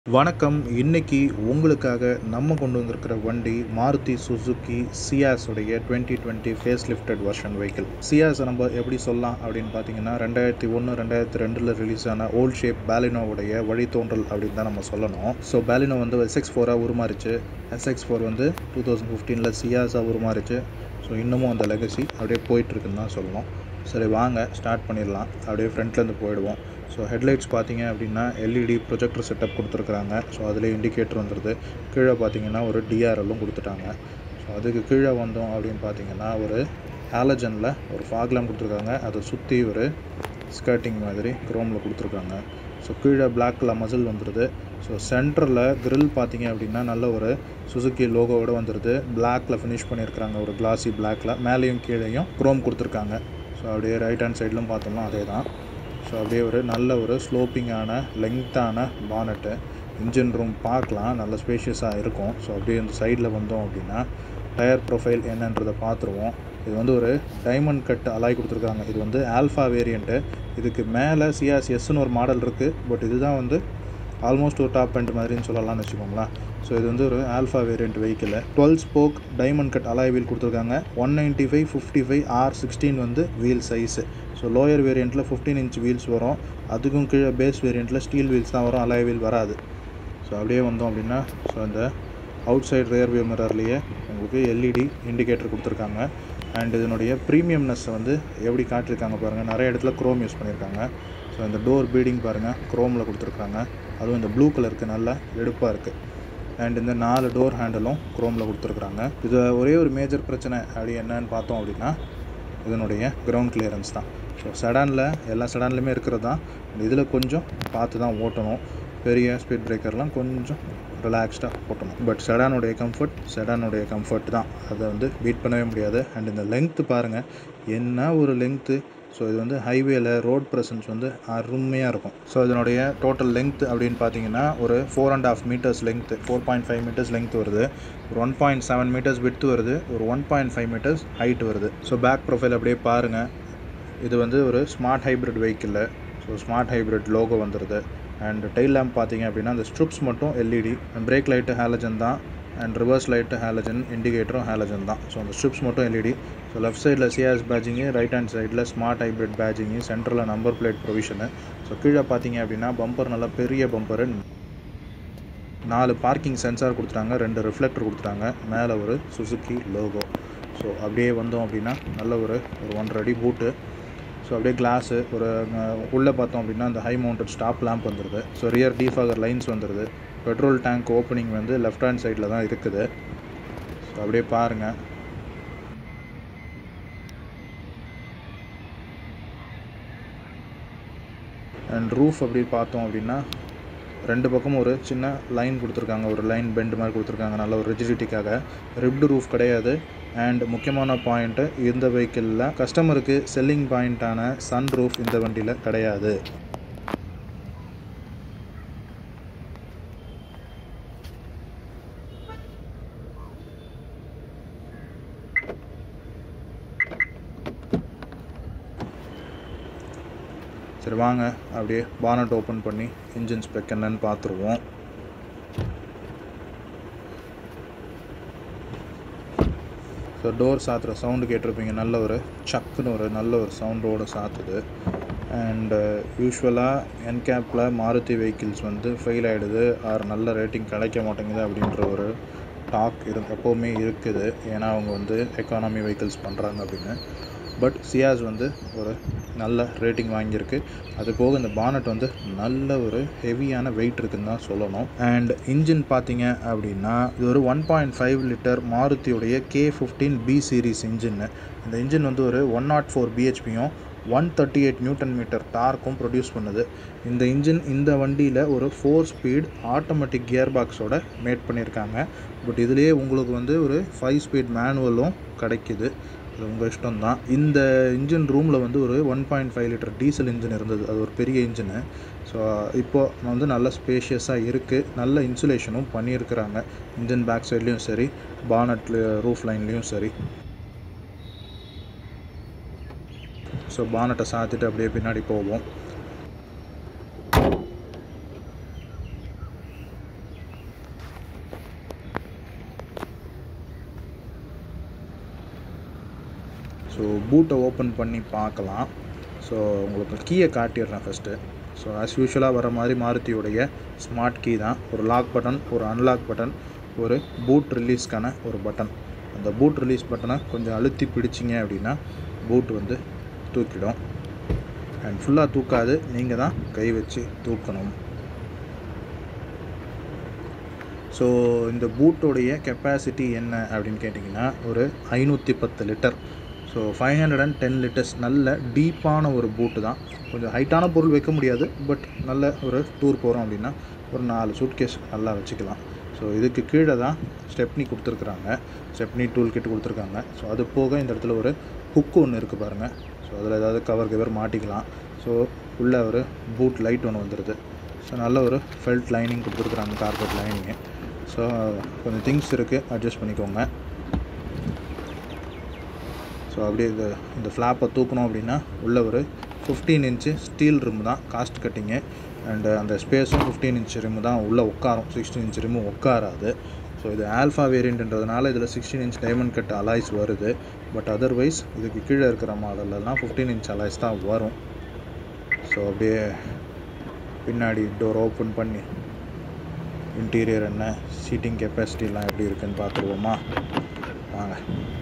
வணக்கம் இன்னைக்கு உங்களுக்காக நம்ம கொண்டு வந்திருக்கிற வண்டி மாருதி சுசுகி சியாஸ் உடைய twenty twenty face lifted version vehicle சியாஸை நம்ம எப்படி சொல்லலாம் அப்படின்னு பார்த்தீங்கன்னா ரெண்டாயிரத்தி ஒன்று ரெண்டாயிரத்தி ரெண்டில் ரிலீஸ் ஆன ஓல்ட் ஷேப் பேலினோவுடைய வழித்தோன்றல் அப்படின்னு தான் நம்ம சொல்லணும் ஸோ பேலினோ வந்து எஸ்எக்ஸ் ஃபோராக உருமாறிச்சு எஸ்எக்ஸ் ஃபோர் வந்து டூ தௌசண்ட் ஃபிஃப்டீனில் சியாஸாக உருமாறிச்சு ஸோ இன்னமும் அந்த லெகசி அப்படியே போயிட்டுருக்குன்னு தான் சொல்லணும் சரி வாங்க ஸ்டார்ட் பண்ணிடலாம் அப்படியே ஃப்ரண்ட்லேருந்து போயிடுவோம் ஸோ ஹெட்லைட்ஸ் பார்த்தீங்க அப்படின்னா எல்இடி ப்ரொஜெக்டர் செட்டப் கொடுத்துருக்குறாங்க ஸோ அதில் இண்டிகேட்டர் வந்துடுது கீழே பார்த்தீங்கன்னா ஒரு டிஆர்எல்லும் கொடுத்துட்டாங்க ஸோ அதுக்கு கீழே வந்தோம் அப்படின்னு பார்த்தீங்கன்னா ஒரு ஹாலஜனில் ஒரு ஃபாக்லாம் கொடுத்துருக்காங்க அதை சுற்றி ஒரு ஸ்கர்ட்டிங் மாதிரி க்ரோமில் கொடுத்துருக்காங்க ஸோ கீழே பிளாக்கில் மசில் வந்துடுது ஸோ சென்டரில் grill பார்த்தீங்க அப்படின்னா நல்ல ஒரு சுசுக்கி லோகோவோட வந்துடுது பிளாக்ல ஃபினிஷ் பண்ணியிருக்கிறாங்க ஒரு கிளாசி பிளாக்ல மேலேயும் கீழேயும் க்ரோம் கொடுத்துருக்காங்க ஸோ அப்படியே ரைட் ஹேண்ட் சைட்லும் பார்த்தோம்னா அதே தான் ஸோ அப்படியே ஒரு நல்ல ஒரு ஸ்லோப்பிங்கான லெங்க்த்தான பானட்டு இன்ஜின் ரூம் பார்க்கலாம் நல்ல ஸ்பேஷியஸாக இருக்கும் ஸோ அப்படியே இந்த சைடில் வந்தோம் அப்படின்னா டயர் ப்ரொஃபைல் என்னன்றதை பார்த்துருவோம் இது வந்து ஒரு டைமண்ட் கட் அலாய் கொடுத்துருக்காங்க இது வந்து ஆல்ஃபா வேரியண்ட்டு இதுக்கு மேலே சிஆர்ஸ் எஸ்ன்னு ஒரு மாடல் இருக்குது பட் இதுதான் வந்து ஆல்மோஸ்ட் ஒரு டாப் பேண்ட் மாதிரின்னு சொல்லலாம்னு வச்சுக்கோங்களேன் ஸோ இது வந்து ஒரு alpha variant vehicle dual spoke diamond cut alloy wheel கொடுத்துருக்காங்க one ninety five fifty five R sixteen வந்து வீல் சைஸு ஸோ லோயர் வேரியண்ட்டில் ஃபிஃப்டீன் இன்ச் வீல்ஸ் வரும் அதுக்கும் கீழே பேஸ் வேரியண்ட்டில் ஸ்டீல் வீல்ஸ் தான் வரும் அலாய் வீல் வராது ஸோ அப்படியே வந்தோம் அப்படின்னா ஸோ இந்த அவுட் சைட் ரியர் வியூ மிரர்லேயே உங்களுக்கு எல்இடி இண்டிகேட்டர் கொடுத்துருக்காங்க அண்ட் இதனுடைய ப்ரீமியம்னஸை வந்து எப்படி காட்டியிருக்காங்க பாருங்கள் நிறைய இடத்துல க்ரோம் யூஸ் பண்ணியிருக்காங்க ஸோ இந்த டோர் பீடிங் பாருங்கள் க்ரோமில் கொடுத்துருக்காங்க அதுவும் இந்த ப்ளூ கலருக்கு நல்லா எடுப்பாக இருக்குது அண்ட் இந்த நாலு டோர் ஹேண்டலும் க்ரோமில் கொடுத்துருக்குறாங்க இது ஒரே ஒரு மேஜர் பிரச்சனை அப்படி என்னன்னு பார்த்தோம் அப்படின்னா இதனுடைய கிரவுண்ட் கிளியரன்ஸ் தான் ஸோ செடானில் எல்லா செடான்லையுமே இருக்கிறது தான் இதில் கொஞ்சம் பார்த்து தான் ஓட்டணும் பெரிய ஸ்பீட் பிரேக்கர்லாம் கொஞ்சம் ரிலாக்ஸ்டாக ஓட்டணும் பட் செடானுடைய கம்ஃபர்ட் செடானுடைய கம்ஃபர்ட் தான் அதை வந்து பீட் பண்ணவே முடியாது அண்ட் இந்த லெங்க்த்து பாருங்கள் என்ன ஒரு லெங்க்த்து ஸோ இது வந்து ஹைவேல ரோட் ப்ரெசன்ஸ் வந்து அருமையாக இருக்கும் ஸோ இதனுடைய டோட்டல் லெங்த் அப்படின்னு பார்த்தீங்கன்னா ஒரு four and half metres length four point five metres length வருது ஒரு one point seven metres width வருது ஒரு one point five metres height வருது ஸோ பேக் ப்ரொஃபைல் அப்படியே பாருங்கள் இது வந்து ஒரு smart hybrid vehicle so smart hybrid logo வந்துடுது அண்ட் டெயில் லேம்ப் பார்த்தீங்க அப்படின்னா அந்த ஸ்ட்ரிப்ஸ் மட்டும் எல்இடி பிரேக் லைட்டு ஹேலஜன் தான் அண்ட் ரிவர்ஸ் லைட்டு ஹேலஜன் இண்டிகேட்டரும் ஹேலஜன் தான் ஸோ அந்த ஸ்ட்ரிப்ஸ் மட்டும் எல்இடி ஸோ லெஃப்ட் சைடில் சிஆர்எஸ் பேஜிங்கு ரைட் ஹேண்ட் சைடில் ஸ்மார்ட் ஹைப்ரிட் பேஜிங்கு சென்டரில் நம்பர் பிளேட் ப்ரொவிஷனு ஸோ கீழே பார்த்தீங்க அப்படின்னா பம்பர் நல்லா பெரிய பம்பரு நாலு பார்க்கிங் சென்சார் கொடுத்துட்டாங்க ரெண்டு ரிஃப்ளெக்டர் கொடுத்துட்டாங்க மேலே ஒரு சுசுக்கி லோகோ ஸோ அப்படியே வந்தோம் அப்படின்னா நல்ல ஒரு ஒரு ஒன்றரை அடி பூட்டு ஸோ அப்படியே கிளாஸு ஒரு உள்ளே பார்த்தோம் அப்படின்னா அந்த ஹை மவுண்டட் ஸ்டாப் லேம்ப் வந்துடுது ஸோ ரியர் டீஃபாகர் லைன்ஸ் வந்துடுது பெட்ரோல் டேங்க் ஓப்பனிங் வந்து லெஃப்ட் ஹேண்ட் சைடில் தான் இருக்குது ஸோ அப்படியே பாருங்கள் அண்ட் ரூஃப் அப்படி பார்த்தோம் அப்படின்னா ரெண்டு பக்கமும் ஒரு சின்ன லைன் கொடுத்துருக்காங்க ஒரு லைன் பெண்ட் மாதிரி கொடுத்துருக்காங்க நல்ல ஒரு ரிஜிடிட்டிக்காக ரிப்டு ரூஃப் கிடையாது அண்ட் முக்கியமான பாயிண்ட்டு இந்த வெஹிக்கிளில் கஸ்டமருக்கு செல்லிங் பாயிண்ட்டான சன் ரூஃப் இந்த வண்டியில் கிடையாது சரி வாங்க அப்படியே பானட் ஓப்பன் பண்ணி இன்ஜின் ஸ்பெக் என்னன்னு பார்த்துருவோம் ஸோ டோர் சாத்துற சவுண்டு கேட்டிருப்பீங்க நல்ல ஒரு சக்குன்னு ஒரு நல்ல ஒரு சவுண்டோடு சாத்துது அண்டு யூஸ்வலாக என்கேப்பில் மாருதி வெஹிக்கிள்ஸ் வந்து ஃபெயில் ஆகிடுது ஆர் நல்ல ரேட்டிங் கிடைக்க மாட்டேங்குது அப்படின்ற ஒரு டாக் இரு எப்போவுமே இருக்குது ஏன்னா அவங்க வந்து எக்கானமி வெஹிக்கிள்ஸ் பண்ணுறாங்க அப்படின்னு பட் சியாஸ் வந்து ஒரு நல்ல ரேட்டிங் வாங்கியிருக்கு அது போக இந்த பானட் வந்து நல்ல ஒரு ஹெவியான வெயிட் இருக்குன்னு தான் சொல்லணும் அண்ட் இன்ஜின் பார்த்தீங்க அப்படின்னா இது ஒரு ஒன் பாயிண்ட் ஃபைவ் லிட்டர் மாருதியுடைய K fifteen B series engine இந்த இன்ஜின் வந்து ஒரு ஒன் நாட் ஃபோர் பிஹெச்பியும் one thirty eight newton metre டார்க்கும் ப்ரொடியூஸ் பண்ணுது இந்த இன்ஜின் இந்த வண்டியில் ஒரு ஃபோர் ஸ்பீட் ஆட்டோமேட்டிக் கியர் பாக்ஸோட மேட் பண்ணியிருக்காங்க பட் இதுலேயே உங்களுக்கு வந்து ஒரு ஃபைவ் ஸ்பீட் மேனுவலும் கிடைக்கிது அது உங்கள் இஷ்டம் தான் இந்த இன்ஜின் ரூமில் வந்து ஒரு one point five litre diesel engine இருந்தது அது ஒரு பெரிய இன்ஜினு ஸோ இப்போது வந்து நல்ல ஸ்பேஷியஸாக இருக்குது நல்ல இன்சுலேஷனும் பண்ணியிருக்கிறாங்க இன்ஜின் பேக் சைட்லேயும் சரி பானட் ரூஃப் லைன்லேயும் சரி ஸோ பானட்டை சாத்திட்டு அப்படியே பின்னாடி போவோம் ஸோ பூட்டை ஓப்பன் பண்ணி பார்க்கலாம் ஸோ உங்களுக்கு கீயை காட்டிடுறேன் ஃபஸ்ட்டு ஸோ ஆஸ் யூஷுவலாக வர மாதிரி மாருதியோடைய ஸ்மார்ட் கீ தான் ஒரு லாக் பட்டன் ஒரு அன்லாக் பட்டன் ஒரு பூட் ரிலீஸ்க்கான ஒரு பட்டன் அந்த பூட் ரிலீஸ் பட்டனை கொஞ்சம் அழுத்தி பிடிச்சிங்க அப்படின்னா பூட் வந்து தூக்கிடும் அண்ட் ஃபுல்லாக தூக்காது நீங்கள் தான் கை வச்சு தூக்கணும் ஸோ இந்த பூட்டோடைய கெப்பாசிட்டி என்ன அப்படின்னு கேட்டிங்கன்னா ஒரு ஐநூற்றி பத்து litre so five hundred and ten litres நல்ல டீப்பான ஒரு பூட்டு தான் கொஞ்சம் ஹைட்டான பொருள் வைக்க முடியாது பட் நல்ல ஒரு டூர் போகிறோம் அப்படின்னா ஒரு நாலு சூட்கேஸ் நல்லா வச்சுக்கலாம் ஸோ இதுக்கு கீழே தான் ஸ்டெப்னி கொடுத்துருக்குறாங்க ஸ்டெப்னி டூல் கிட் கொடுத்துருக்காங்க ஸோ அது போக இந்த இடத்துல ஒரு ஹுக்கு ஒன்று இருக்குது பாருங்கள் ஸோ அதில் ஏதாவது கவர் கவர் மாட்டிக்கலாம் ஸோ உள்ளே ஒரு பூட் லைட் ஒன்று வந்துடுது ஸோ நல்ல ஒரு ஃபெல்ட் லைனிங் கொடுத்துருக்குறாங்க கார்பெட் லைனிங்கு ஸோ கொஞ்சம் திங்ஸ் இருக்குது அட்ஜஸ்ட் பண்ணிக்கோங்க ஸோ அப்படியே இது இந்த ஃப்ளாப்பை தூக்கணும் அப்படின்னா உள்ள ஒரு ஃபிஃப்டீன் இன்ச்சு ஸ்டீல் ரிம் தான் காஸ்ட் கட்டிங்கு அண்டு அந்த ஸ்பேஸும் ஃபிஃப்டீன் இன்ச் ரிம் தான் உள்ளே உட்காரும் சிக்ஸ்டீன் இன்ச் ரிம்மு உட்காராது ஸோ இது ஆல்ஃபா வேரியண்ட்ன்றதுனால இதில் sixteen inch diamond cut alloys வருது பட் அதர்வைஸ் இதுக்கு கீழே இருக்கிற மாடல்லலாம் ஃபிஃப்டீன் இன்ச் அலாய்ஸ் தான் வரும் ஸோ அப்படியே பின்னாடி டோர் ஓப்பன் பண்ணி இன்டீரியர் என்ன சீட்டிங் கெப்பாசிட்டிலாம் எப்படி இருக்குன்னு பார்த்துருவோமா வாங்க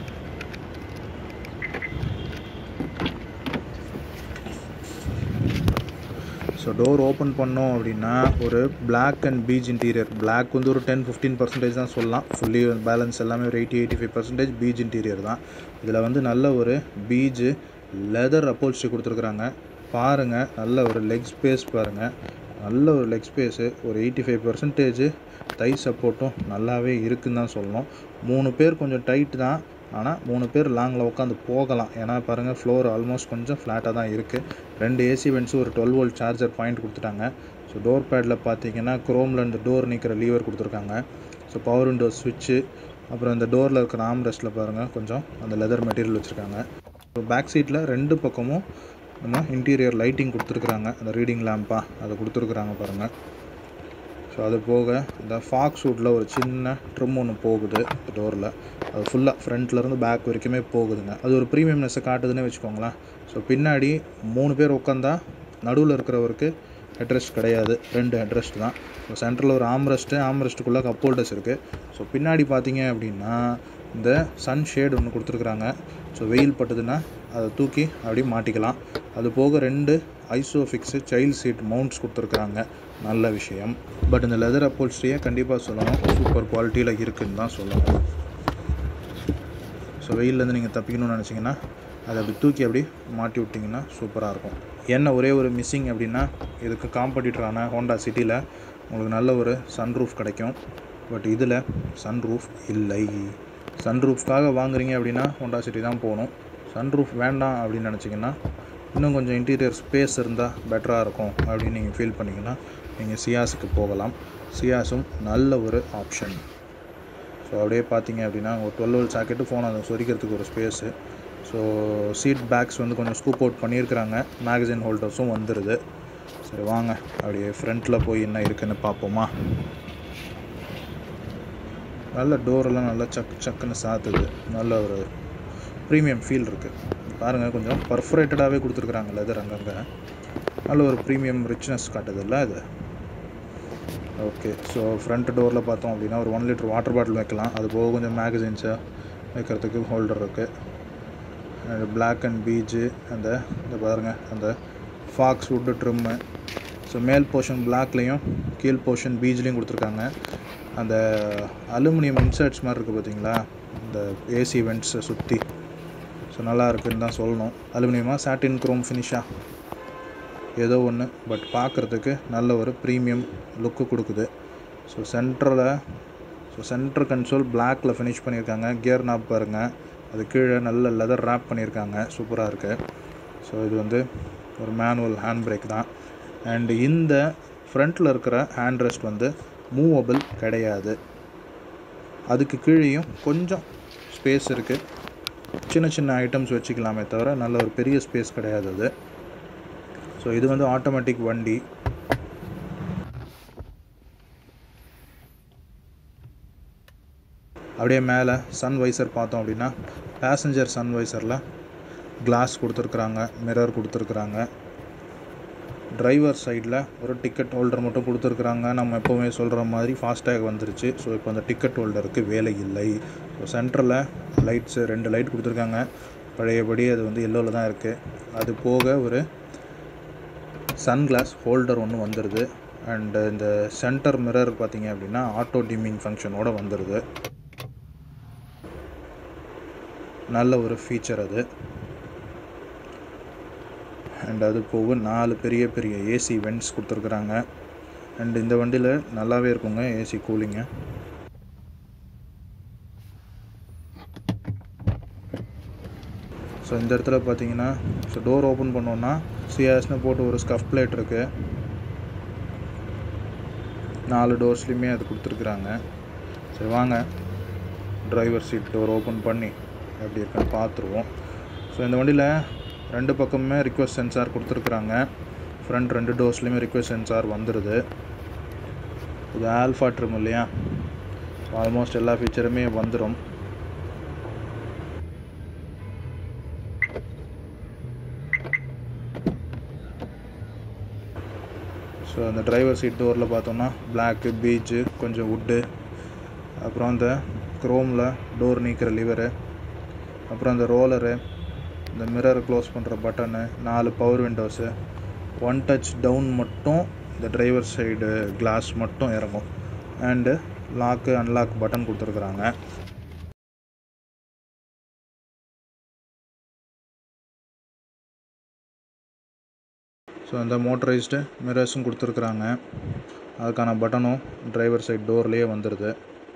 ஸோ டோர் ஓப்பன் பண்ணோம் அப்படின்னா ஒரு black and beige interior black வந்து ஒரு டென் ஃபிஃப்டீன் பர்சன்டேஜ் தான் சொல்லலாம் ஃபுல்லி பேலன்ஸ் எல்லாமே ஒரு eighty eighty five percentage beige interior தான் இதில் வந்து நல்ல ஒரு பீஜு லெதர் அப்போல்ஸ்டி கொடுத்துருக்குறாங்க பாருங்கள் நல்ல ஒரு லெக் ஸ்பேஸ் பாருங்கள் நல்ல ஒரு லெக் ஸ்பேஸு ஒரு எயிட்டி ஃபைவ் பர்சன்டேஜ் தை சப்போர்ட்டும் நல்லாவே இருக்குன்னு தான் சொல்லணும் மூணு பேர் கொஞ்சம் டைட் தான் ஆனால் மூணு பேர் லாங்கில் உட்காந்து போகலாம் ஏன்னா பாருங்கள் ஃப்ளோர் ஆல்மோஸ்ட் கொஞ்சம் ஃப்ளாட்டாக தான் இருக்குது ரெண்டு ஏசி வென்ட்ஸும் ஒரு டுவெல் வோல்ட் சார்ஜர் பாயிண்ட் கொடுத்துட்டாங்க ஸோ டோர் பேடில் பார்த்தீங்கன்னா க்ரோமில் இந்த டோர் நிற்கிற லீவர் கொடுத்துருக்காங்க ஸோ பவர் விண்டோ ஸ்விட்ச்சு அப்புறம் இந்த டோரில் இருக்கிற ஆம் ரெஸ்ட்டில் பாருங்கள் கொஞ்சம் அந்த லெதர் மெட்டீரியல் வச்சுருக்காங்க ஸோ பேக் சீட்டில் ரெண்டு பக்கமும் நம்ம இன்டீரியர் லைட்டிங் கொடுத்துருக்குறாங்க அந்த ரீடிங் லேம்ப்பாக அதை கொடுத்துருக்குறாங்க பாருங்கள் ஸோ அது போக இந்த ஃபாக் ஷூட்டில் ஒரு சின்ன ட்ரிம் ஒன்று போகுது டோரில் அது ஃபுல்லாக ஃப்ரண்ட்லேருந்து பேக் வரைக்குமே போகுதுங்க அது ஒரு ப்ரீமியம்னஸை காட்டுதுன்னு வச்சுக்கோங்களேன் ஸோ பின்னாடி மூணு பேர் உட்காந்தா நடுவில் இருக்கிறவருக்கு ஹெட்ரெஸ்ட் கிடையாது ரெண்டு ஹெட்ரெஸ்ட் தான் ஸோ சென்டரில் ஒரு ஆம்ரெஸ்ட்டு ஆம்ரெஸ்ட்டுக்குள்ளே கப் ஹோல்டர்ஸ் இருக்குது ஸோ பின்னாடி பார்த்தீங்க அப்படின்னா இந்த சன் ஷேட் ஒன்று கொடுத்துருக்குறாங்க ஸோ வெயில் பட்டுதுன்னா அதை தூக்கி அப்படியே மாட்டிக்கலாம் அது போக ரெண்டு ஐசோஃபிக்ஸு சைல்ட் சீட் மவுண்ட்ஸ் கொடுத்துருக்குறாங்க நல்ல விஷயம் பட் இந்த லெதர் அப்போல்ஸ்ட்ரியை கண்டிப்பாக சொல்லணும் சூப்பர் குவாலிட்டியில் இருக்குன்னு தான் சொல்லணும் ஸோ வெயிலேருந்து நீங்கள் தப்பிக்கணும்னு நினச்சிங்கன்னா அதை அப்படி தூக்கி அப்படி மாட்டி விட்டிங்கன்னா சூப்பராக இருக்கும் என்ன ஒரே ஒரு மிஸ்ஸிங் அப்படின்னா இதுக்கு காம்படிட்டரான ஹோண்டா சிட்டியில் உங்களுக்கு நல்ல ஒரு சன்ரூஃப் கிடைக்கும் பட் இதில் சன்ரூஃப் இல்லை சன்ரூஃப்காக வாங்குறீங்க அப்படின்னா ஹோண்டா சிட்டி தான் போகணும் சன்ரூஃப் வேண்டாம் அப்படின்னு நினச்சிங்கன்னா இன்னும் கொஞ்சம் இன்டீரியர் ஸ்பேஸ் இருந்தால் பெட்டராக இருக்கும் அப்படின்னு நீங்கள் ஃபீல் பண்ணிங்கன்னா நீங்கள் சியாஸுக்கு போகலாம் சியாஸும் நல்ல ஒரு ஆப்ஷன் ஸோ அப்படியே பார்த்தீங்க அப்படின்னா ஒரு டுவெல் வோல்ட் சாக்கெட்டு ஃபோன் அதை சொரிக்கிறதுக்கு ஒரு ஸ்பேஸு ஸோ சீட் பேக்ஸ் வந்து கொஞ்சம் ஸ்கூப் அவுட் பண்ணியிருக்கிறாங்க மேகசின் ஹோல்டர்ஸும் வந்துடுது சரி வாங்க அப்படியே ஃப்ரண்ட்டில் போய் என்ன இருக்குன்னு பார்ப்போமா நல்ல டோரெல்லாம் நல்லா சக் சக்குன்னு சாத்துது நல்ல ஒரு ப்ரீமியம் ஃபீல் இருக்குது பாருங்கள் கொஞ்சம் பர்ஃபரேட்டடாகவே கொடுத்துருக்குறாங்க லெதர் அங்கங்கே நல்ல ஒரு ப்ரீமியம் ரிச்னஸ் காட்டுதில்ல இது ஓகே ஸோ ஃப்ரண்ட் டோரில் பார்த்தோம் அப்படின்னா ஒரு ஒன் லிட்டர் வாட்டர் பாட்டில் வைக்கலாம் அது போக கொஞ்சம் மேகசின்ஸை வைக்கிறதுக்கு ஹோல்டர் இருக்குது பிளாக் அண்ட் பீச்சு அந்த இந்த பாருங்கள் அந்த ஃபாக்ஸ் வுட்டு ட்ரிம்மு ஸோ மேல் போர்ஷன் பிளாக்லேயும் கீழ் போர்ஷன் பீச்லேயும் கொடுத்துருக்காங்க அந்த அலுமினியம் இன்சர்ட்ஸ் மாதிரி இருக்குது பார்த்தீங்களா இந்த ஏசி வெண்ட்ஸை சுற்றி ஸோ நல்லா இருக்குன்னு தான் சொல்லணும் அலுமினியமாக சாட்டின் குரோம் ஃபினிஷாக ஏதோ ஒன்று பட் பார்க்குறதுக்கு நல்ல ஒரு ப்ரீமியம் லுக்கு கொடுக்குது ஸோ சென்டரில் ஸோ சென்டர் கன்சோல் பிளாக்கில் ஃபினிஷ் பண்ணியிருக்காங்க கியர் நாப் பாருங்கள் அது கீழே நல்ல லெதர் ரேப் பண்ணியிருக்காங்க சூப்பராக இருக்குது ஸோ இது வந்து ஒரு மேனுவல் ஹேண்ட் பிரேக் தான் அண்ட் இந்த ஃப்ரண்ட்டில் இருக்கிற ஹேண்ட் ரெஸ்ட் வந்து மூவபிள் கிடையாது அதுக்கு கீழேயும் கொஞ்சம் ஸ்பேஸ் இருக்குது சின்ன சின்ன ஐட்டம்ஸ் வச்சுக்கலாமே தவிர நல்ல ஒரு பெரிய ஸ்பேஸ் கிடையாது அது ஸோ இது வந்து ஆட்டோமேட்டிக் வண்டி அப்படியே மேலே சன் வைசர் பார்த்தோம் அப்படின்னா பேசஞ்சர் சன் வைசரில் கிளாஸ் கொடுத்துருக்குறாங்க மிரர் கொடுத்துருக்குறாங்க டிரைவர் சைடில் ஒரு டிக்கெட் ஹோல்டர் மட்டும் கொடுத்துருக்குறாங்க நம்ம எப்போவுமே சொல்கிற மாதிரி ஃபாஸ்டேக் வந்துருச்சு ஸோ இப்போ அந்த டிக்கெட் ஹோல்டருக்கு வேலை இல்லை ஸோ சென்டரில் லைட்ஸு ரெண்டு லைட் கொடுத்துருக்காங்க பழையபடி அது வந்து எல்லோவில் தான் இருக்குது அது போக ஒரு சன் கிளாஸ் ஹோல்டர் ஒன்று வந்துடுது அண்டு இந்த சென்டர் மிரர் பார்த்தீங்க அப்படின்னா ஆட்டோ டிமிங் ஃபங்க்ஷனோட வந்துடுது நல்ல ஒரு ஃபீச்சர் அது அண்ட் அது போக நாலு பெரிய பெரிய ஏசி வென்ட்ஸ் கொடுத்துருக்குறாங்க அண்ட் இந்த வண்டியில் நல்லாவே இருக்குங்க ஏசி கூலிங்கு ஸோ இந்த இடத்துல பார்த்தீங்கன்னா ஸோ டோர் ஓப்பன் பண்ணோன்னா சிஆர்எஸ்னு போட்டு ஒரு ஸ்கஃப் பிளேட் இருக்குது நாலு டோர்ஸ்லையுமே அது கொடுத்துருக்குறாங்க சரி வாங்க டிரைவர் சீட் டோர் ஓப்பன் பண்ணி எப்படி இருக்குன்னு பார்த்துருவோம் ஸோ இந்த வண்டியில் ரெண்டு பக்கமுமே ரிக்வஸ்ட் சென்சார் கொடுத்துருக்குறாங்க ஃப்ரண்ட் ரெண்டு டோர்ஸ்லையுமே ரிக்வஸ்ட் சென்சார் வந்துடுது இது ஆல்ஃபா ட்ரிம் இல்லையா ஆல்மோஸ்ட் எல்லா ஃபீச்சருமே வந்துடும் ஸோ அந்த டிரைவர் சீட் டோரில் பார்த்தோம்னா பிளாக்கு பீச்சு கொஞ்சம் வுட்டு அப்புறம் அந்த க்ரோமில் டோர் நீக்கிற லிவரு அப்புறம் அந்த ரோலரு இந்த மிரர் க்ளோஸ் பண்ணுற பட்டனு நாலு power windows one touch down மட்டும் இந்த டிரைவர் சைடு கிளாஸ் மட்டும் இறங்கும் அண்டு லாக்கு அன்லாக் பட்டன் கொடுத்துருக்குறாங்க ஸோ அந்த மோட்டரைஸ்டு மிரர்ஸும் கொடுத்துருக்குறாங்க அதுக்கான பட்டனும் டிரைவர் சைட் டோர்லேயே வந்துடுது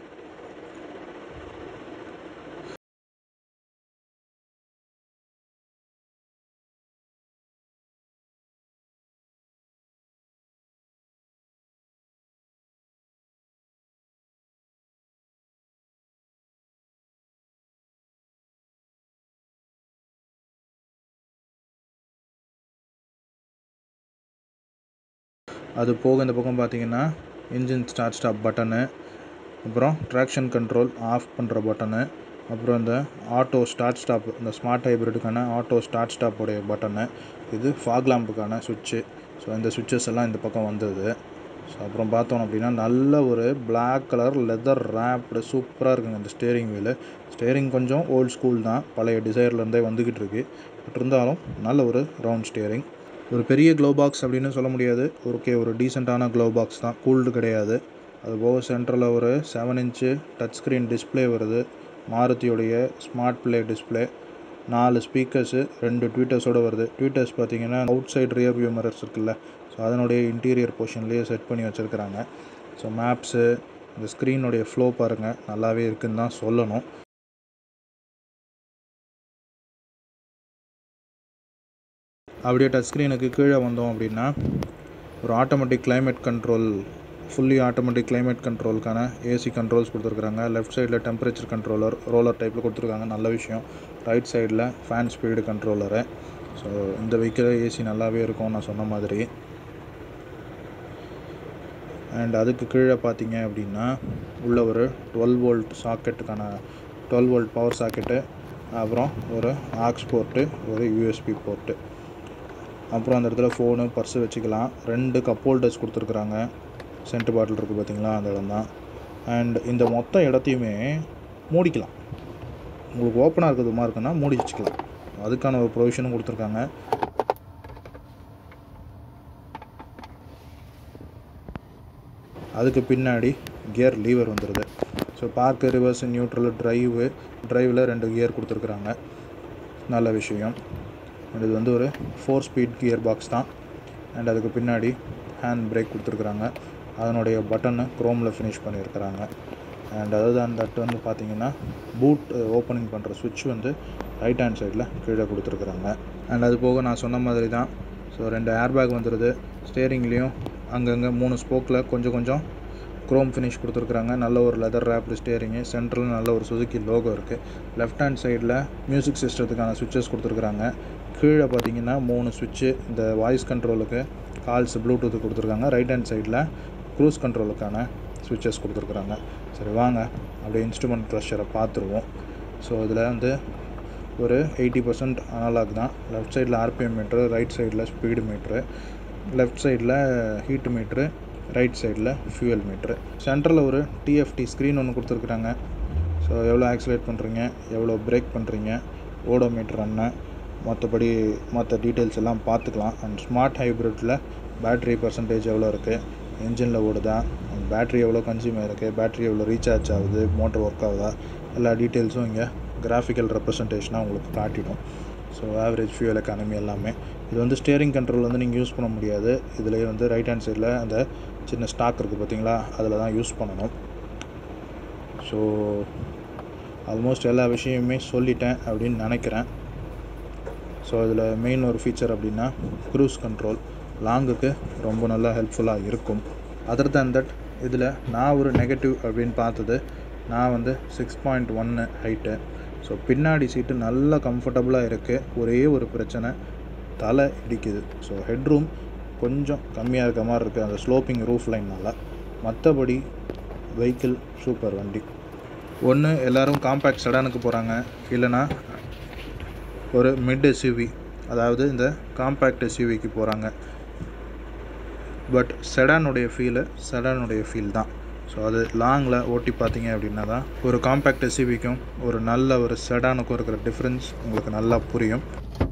அது போக இந்த பக்கம் பார்த்தீங்கன்னா இன்ஜின் ஸ்டார்ட் ஸ்டாப் பட்டனு அப்புறம் ட்ராக்ஷன் கண்ட்ரோல் ஆஃப் பண்ணுற பட்டனு அப்புறம் இந்த ஆட்டோ ஸ்டார்ட் ஸ்டாப் இந்த ஸ்மார்ட் ஹைப்ரிட்டுக்கான ஆட்டோ ஸ்டார்ட் ஸ்டாப்போடைய பட்டனு இது ஃபாக் லேம்புக்கான சுவிட்சு ஸோ இந்த சுவிட்சஸ் எல்லாம் இந்த பக்கம் வந்தது ஸோ அப்புறம் பார்த்தோம் அப்படின்னா நல்ல ஒரு பிளாக் கலர் லெதர் ரேப்டு சூப்பராக இருக்குங்க இந்த ஸ்டேரிங் வீலு ஸ்டேரிங் கொஞ்சம் ஓல்ட் ஸ்கூல் தான் பழைய டிசைர்லேருந்தே வந்துக்கிட்டு இருக்கு பட் இருந்தாலும் நல்ல ஒரு ரவுண்ட் ஸ்டேரிங் ஒரு பெரிய க்ளோ பாக்ஸ் அப்படின்னு சொல்ல முடியாது ஓகே ஒரு டீசெண்டான க்ளோ பாக்ஸ் தான் கூல்டு கிடையாது அது போக சென்டரில் ஒரு seven inch touch screen display வருது மாருதியோடைய ஸ்மார்ட் ப்ளே டிஸ்பிளே நாலு ஸ்பீக்கர்ஸு ரெண்டு ட்வீட்டர்ஸோடு வருது ட்வீட்டர்ஸ் பார்த்தீங்கன்னா outside rear view mirrors இருக்குல்ல ஸோ அதனுடைய இன்டீரியர் போர்ஷன்லேயே செட் பண்ணி வச்சுருக்கிறாங்க ஸோ மேப்ஸு இந்த ஸ்க்ரீனுடைய ஃப்ளோ பாருங்கள் நல்லாவே இருக்குன்னு தான் சொல்லணும் அப்படியே டச் ஸ்க்ரீனுக்கு கீழே வந்தோம் அப்படின்னா ஒரு automatic climate control fully automatic climate கண்ட்ரோலுக்கான ஏசி கண்ட்ரோல்ஸ் கொடுத்துருக்குறாங்க லெஃப்ட் சைடில் டெம்பரேச்சர் கண்ட்ரோலர் ரோலர் டைப்பில் கொடுத்துருக்காங்க நல்ல விஷயம் ரைட் சைடில் ஃபேன் ஸ்பீடு கண்ட்ரோலரு ஸோ இந்த வெஹிக்கிள் ஏசி நல்லாவே இருக்கும் நான் சொன்ன மாதிரி அண்ட் அதுக்கு கீழே பார்த்தீங்க அப்படின்னா உள்ள ஒரு டுவெல் வோல்ட் சாக்கெட்டுக்கான டுவெல் வோல்ட் பவர் சாக்கெட்டு அப்புறம் ஒரு ஆக்ஸ் போர்ட்டு ஒரு யூஎஸ்பி போர்ட்டு அப்புறம் அந்த இடத்துல ஃபோனு பர்ஸு வச்சுக்கலாம் ரெண்டு கப் ஹோல்டர்ஸ் கொடுத்துருக்குறாங்க சென்ட் பாட்டில் இருக்குது பார்த்தீங்களா அந்த இடம் தான் அண்ட் இந்த மொத்த இடத்தையுமே மூடிக்கலாம் உங்களுக்கு ஓப்பனாக இருக்கிறது மாதிரி இருக்குன்னா மூடி வச்சுக்கலாம் அதுக்கான ஒரு ப்ரொவிஷனும் கொடுத்துருக்காங்க அதுக்கு பின்னாடி கியர் லீவர் வந்துடுது so park reverse neutral drive ட்ரைவில் ரெண்டு கியர் கொடுத்துருக்குறாங்க நல்ல விஷயம் அண்ட் இது வந்து ஒரு ஃபோர் ஸ்பீட் கியர் பாக்ஸ் தான் அண்ட் அதுக்கு பின்னாடி ஹேண்ட் பிரேக் கொடுத்துருக்குறாங்க அதனுடைய பட்டனை க்ரோமில் ஃபினிஷ் பண்ணியிருக்கிறாங்க அண்ட் அதாவது அந்த தட் வந்து பார்த்தீங்கன்னா பூட் ஓப்பனிங் பண்ணுற சுவிட்ச் வந்து ரைட் ஹேண்ட் சைடில் கீழே கொடுத்துருக்குறாங்க அண்ட் அது போக நான் சொன்ன மாதிரி தான் ஸோ ரெண்டு ஏர் பேக் வந்துடுது ஸ்டேரிங்லேயும் அங்கங்கே மூணு ஸ்போக்கில் கொஞ்சம் கொஞ்சம் க்ரோம் ஃபினிஷ் கொடுத்துருக்குறாங்க நல்ல ஒரு லெதர் ரேப்டு ஸ்டேரிங்கு சென்ட்ரல் நல்ல ஒரு சுசுக்கி லோகோ இருக்குது லெஃப்ட் ஹேண்ட் சைடில் மியூசிக் சிஸ்டத்துக்கான சுவிட்சஸ் கொடுத்துருக்குறாங்க கீழே பார்த்தீங்கன்னா மூணு சுவிட்சு இந்த வாய்ஸ் கண்ட்ரோலுக்கு கால்ஸ் ப்ளூடூத் கொடுத்துருக்காங்க ரைட் ஹேண்ட் சைடில் க்ரூஸ் கண்ட்ரோலுக்கான சுவிட்சஸ் கொடுத்துருக்குறாங்க சரி வாங்க அப்படியே இன்ஸ்ட்ருமெண்ட் க்ரஷரை பார்த்துருவோம் ஸோ இதில் வந்து ஒரு எயிட்டி பர்சன்ட் அனலாக் தான் லெஃப்ட் சைடில் ஆர்பிஎம் மீட்ரு ரைட் சைடில் ஸ்பீடு மீட்ரு லெஃப்ட் சைடில் ஹீட் மீட்ரு ரைட் சைடில் ஃபியூயல் மீட்ரு சென்டரில் ஒரு டிஎஃப்டி ஸ்க்ரீன் ஒன்று கொடுத்துருக்குறாங்க ஸோ எவ்வளோ ஆக்சிலேட் பண்ணுறீங்க எவ்வளோ பிரேக் பண்ணுறீங்க ஓடோமீட்டர் என்ன மற்றபடி மற்ற டீட்டெயில்ஸ் எல்லாம் பார்த்துக்கலாம் அண்ட் ஸ்மார்ட் ஹைப்ரிட்டில் பேட்ரி பர்சன்டேஜ் எவ்வளோ இருக்குது இன்ஜினில் ஓடுதா பேட்ரி எவ்வளோ கன்சியூம் ஆகிருக்கு பேட்ரி எவ்வளோ ரீசார்ஜ் ஆகுது மோட்டர் ஒர்க் ஆகுதா எல்லா டீட்டெயில்ஸும் இங்கே கிராஃபிக்கல் ரெப்ரசன்டேஷனாக உங்களுக்கு காட்டிடும் ஸோ ஆவரேஜ் ஃபியூல் எக்கானமி எல்லாமே இது வந்து ஸ்டியரிங் கண்ட்ரோல் வந்து நீங்கள் யூஸ் பண்ண முடியாது இதுலேயே வந்து ரைட் ஹேண்ட் சைடில் அந்த சின்ன ஸ்டாக் இருக்குது பார்த்தீங்களா அதில் தான் யூஸ் பண்ணணும் ஸோ ஆல்மோஸ்ட் எல்லா விஷயமுமே சொல்லிட்டேன் அப்படின்னு நினைக்கிறேன் ஸோ இதில் மெயின் ஒரு ஃபீச்சர் அப்படின்னா க்ரூஸ் கண்ட்ரோல் லாங்குக்கு ரொம்ப நல்லா ஹெல்ப்ஃபுல்லாக இருக்கும் அதர் தேன் தட் இதில் நான் ஒரு நெகட்டிவ் அப்படின்னு பார்த்தது நான் வந்து சிக்ஸ் பாயிண்ட் ஒன்று ஹைட்டு ஸோ பின்னாடி சீட்டு நல்லா கம்ஃபர்டபுளாக இருக்குது ஒரே ஒரு பிரச்சனை தலை இடிக்குது ஸோ ஹெட்ரூம் கொஞ்சம் கம்மியாக இருக்க மாதிரி இருக்குது அந்த ஸ்லோப்பிங் ரூஃப் லைனால் மற்றபடி வெஹிக்கிள் சூப்பர் வண்டி ஒன்று எல்லோரும் காம்பேக்ட் செடானுக்கு போகிறாங்க இல்லைனா ஒரு மிட் எஸ்யூவி அதாவது இந்த காம்பேக்ட் எஸ்யூவிக்கு போகிறாங்க பட் செடானுடைய ஃபீலு செடானுடைய ஃபீல் தான் ஸோ அது லாங்கில் ஓட்டி பார்த்தீங்க அப்படின்னா தான் ஒரு காம்பேக்ட் எஸ்யூவிக்கும் ஒரு நல்ல ஒரு செடானுக்கும் இருக்கிற டிஃப்ரென்ஸ் உங்களுக்கு நல்லா புரியும்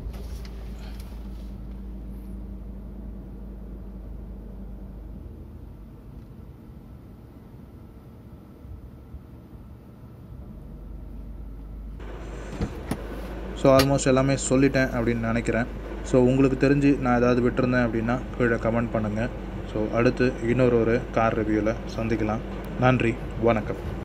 ஸோ ஆல்மோஸ்ட் எல்லாமே சொல்லிட்டேன் அப்படின்னு நினைக்கிறேன் ஸோ உங்களுக்கு தெரிஞ்சு நான் ஏதாவது விட்டுருந்தேன் அப்படின்னா கீழே கமெண்ட் பண்ணுங்கள் ஸோ அடுத்து இன்னொரு ஒரு கார் ரிவ்யூவில் சந்திக்கலாம் நன்றி வணக்கம்